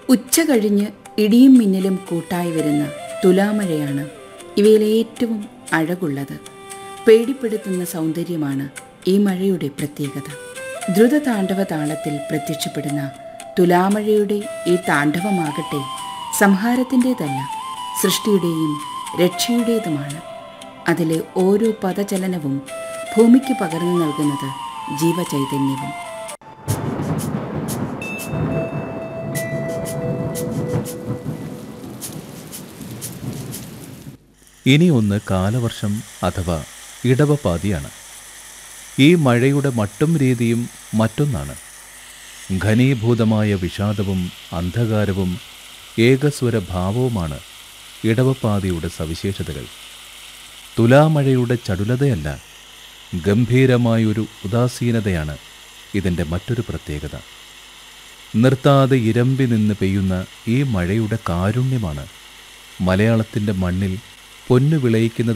ഉച്ച കഴിഞ്ഞ് ഇടിയും മിന്നലും കൂട്ടായി വരുന്ന തുലാമഴയാണ് ഇവയിലെ ഏറ്റവും അഴകുള്ളത് പേടിപ്പെടുത്തുന്ന സൗന്ദര്യമാണ് ഈ മഴയുടെ പ്രത്യേകത ദ്രുത താണ്ഡവ താളത്തിൽ പ്രത്യക്ഷപ്പെടുന്ന തുലാമഴയുടെ ഈ താണ്ഡവമാകട്ടെ സംഹാരത്തിൻ്റെതല്ല സൃഷ്ടിയുടെയും രക്ഷയുടേതുമാണ് അതിലെ ഓരോ പദചലനവും ഭൂമിക്ക് പകർന്നു നൽകുന്നത് ജീവചൈതന്യവും ഇനി ഒന്ന് കാലവർഷം അഥവാ ഇടവപ്പാതിയാണ് ഈ മഴയുടെ മട്ടും രീതിയും മറ്റൊന്നാണ് ഘനീഭൂതമായ വിഷാദവും അന്ധകാരവും ഏകസ്വര ഭാവവുമാണ് ഇടവപ്പാതിയുടെ സവിശേഷതകൾ തുലാമഴയുടെ ചടുലതയല്ല ഗംഭീരമായൊരു ഉദാസീനതയാണ് ഇതിൻ്റെ മറ്റൊരു പ്രത്യേകത നിർത്താതെ ഇരമ്പി നിന്ന് പെയ്യുന്ന ഈ മഴയുടെ കാരുണ്യമാണ് മലയാളത്തിൻ്റെ മണ്ണിൽ പൊന്നു വിളയിക്കുന്നത്